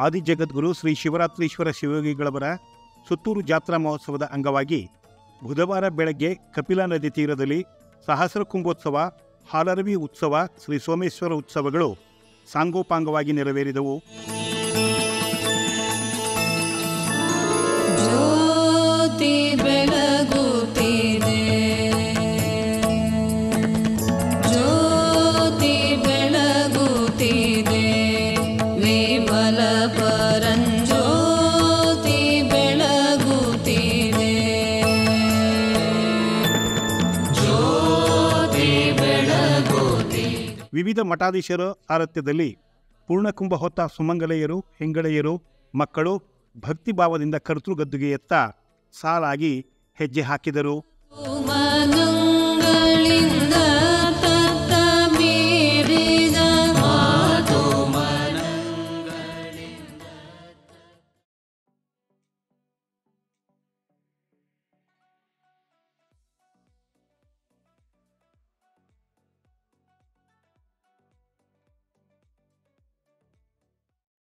ಆದಿಜಗದ್ಗುರು ಶ್ರೀ ಶಿವರಾತ್ರೀಶ್ವರ ಶಿವಯೋಗಿಗಳವರ ಸುತ್ತೂರು ಜಾತ್ರಾ ಮಹೋತ್ಸವದ ಅಂಗವಾಗಿ ಬುಧವಾರ ಬೆಳಗ್ಗೆ ಕಪಿಲಾ ನದಿ ತೀರದಲ್ಲಿ ಸಹಸ್ರ ಕುಂಭೋತ್ಸವ ಹಾಲರವಿ ಉತ್ಸವ ಶ್ರೀ ಸೋಮೇಶ್ವರ ಉತ್ಸವಗಳು ಸಾಂಗೋಪಾಂಗವಾಗಿ ನೆರವೇರಿದವು ಜ್ಯೋತಿ ಬೆಳಗುತ್ತಿದೆ ಜ್ಯೋತಿ ಬೆಳಗುತ್ತಿದೆ ವಿಮಲ ಪರಂಜ್ಯೋತಿ ಬೆಳಗುತ್ತಿದೆ ಜ್ಯೋತಿ ಬೆಳಗುತ್ತಿದೆ ವಿವಿಧ ಮಠಾಧೀಶರ ಸಾರಥ್ಯದಲ್ಲಿ ಪೂರ್ಣಕುಂಭ ಹೊತ್ತ ಸುಮಂಗಲೆಯರು ಹೆಂಗಳೆಯರು ಮಕ್ಕಳು ಭಕ್ತಿಭಾವದಿಂದ ಕರ್ತೃಗದ್ದುಗೆ ಎತ್ತ ಸಾಲಾಗಿ ಹೆಜ್ಜೆ ಹಾಕಿದರು ಮನ